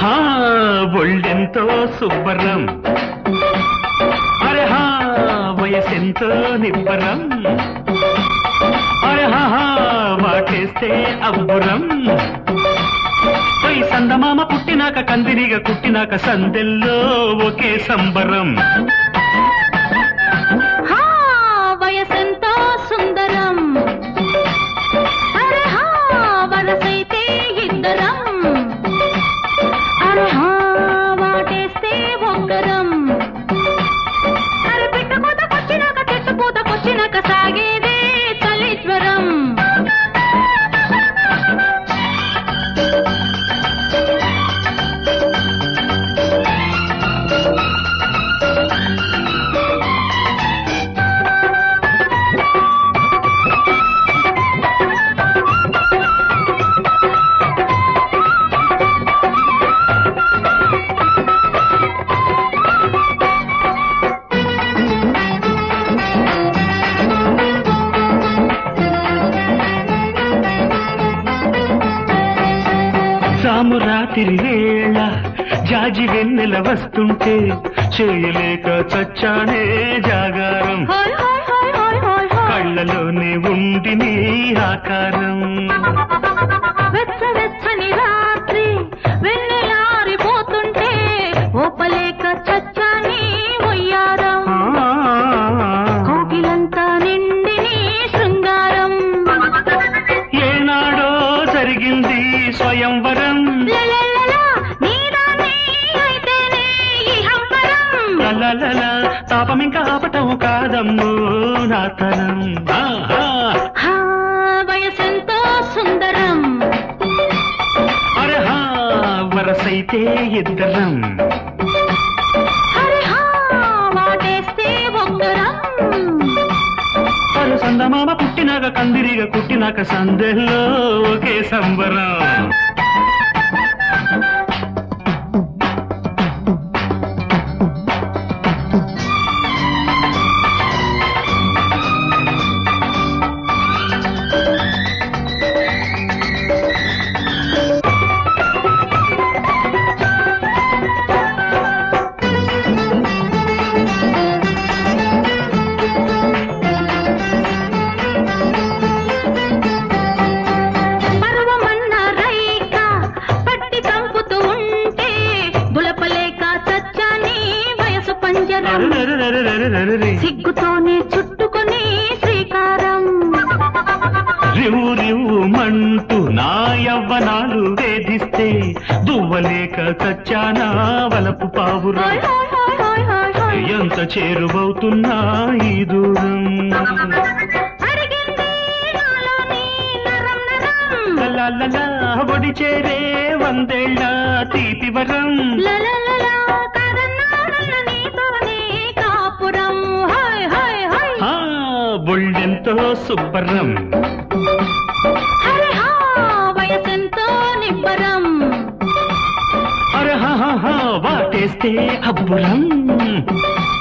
హా ఒళ్ళెంతో శుభ్రం అరే హా వయసెంతో నిబ్బరం అరే హా హా, వాటేస్తే అబ్బురం పై సందమామ పుట్టినాక కందిరిగా కుట్టినాక సందెల్లో ఒకే సంబరం హా వయసెంతో సుందరం అరే హా వరసైతే ఇద్దరం అరే హా వాటేస్తే ఒక్కరం అరే పిట్ట పూతకొచ్చినాక చెట్టు పూతకొచ్చినాక సాగేదే చలిజ్వరం సాము రాత్రి వేళ జాజి వెన్నెల వస్తుంటే చేయలేక చచ్చానే జాగారం హాయ్ హాయ్ హాయ్ హాయ్ హాయ్ హాయ్ కళ్ళలోనే ఉండి నీ ఆకారం వెచ్చ వెచ్చని రాత్రి వెన్నెలారిపోతుంటే ఓపలేక చచ్చాని ఒయ్యారం ఆ, కోకిలంతా నిండి నీ శృంగారం ఏనాడో జరిగింది స్వయంవరం లలలలా, నీదానే అయితేనే ఈ హంబరం. లలలల తాపం ఇంకా ఆపటం కాదమ్ము నా తరం ఆహా. హా, వయసెంతో సుందరం అరే హా వరసైతే ఇద్దరం హరి హా, వాటేస్తే ఒక్కరం పలు సందమామ పుట్టినాక కందిరిగా కుట్టినాక సందెల్లో ఒకే సంబరం పర్వమన్న రైక పట్టి చంపుతూ ఉంటే బులపలేక చచ్చాని వయసు పంజరం అరెరెరెరెరెరెరెరె. సిగ్గుతోనే చుట్టుకొని శ్రీకారం రివ్వు రివ్వు మంటూ నా యవ్వనాలు వేధిస్తే దువ్వలేక చచ్చానా వలపు పావురా హాయ్ హాయ్ హాయ్ హాయ్ హాయ్ హాయ్. ఎంత చేరువవుతున్నా ఈ దూరం అడిగింది నాలోని నరం నరం లలలలా ఒడి చేరే వందేళ్ళ తీపి వరం లలలలా కరన్నాడన్న నీతోనే కాపురం హాయ్ హాయ్ హాయ్ ఆ బొళ్ళెంతో శుభ్రం హరి హా వయసెంతో నిబ్బరం అరహ వాటేస్తే అబ్బురం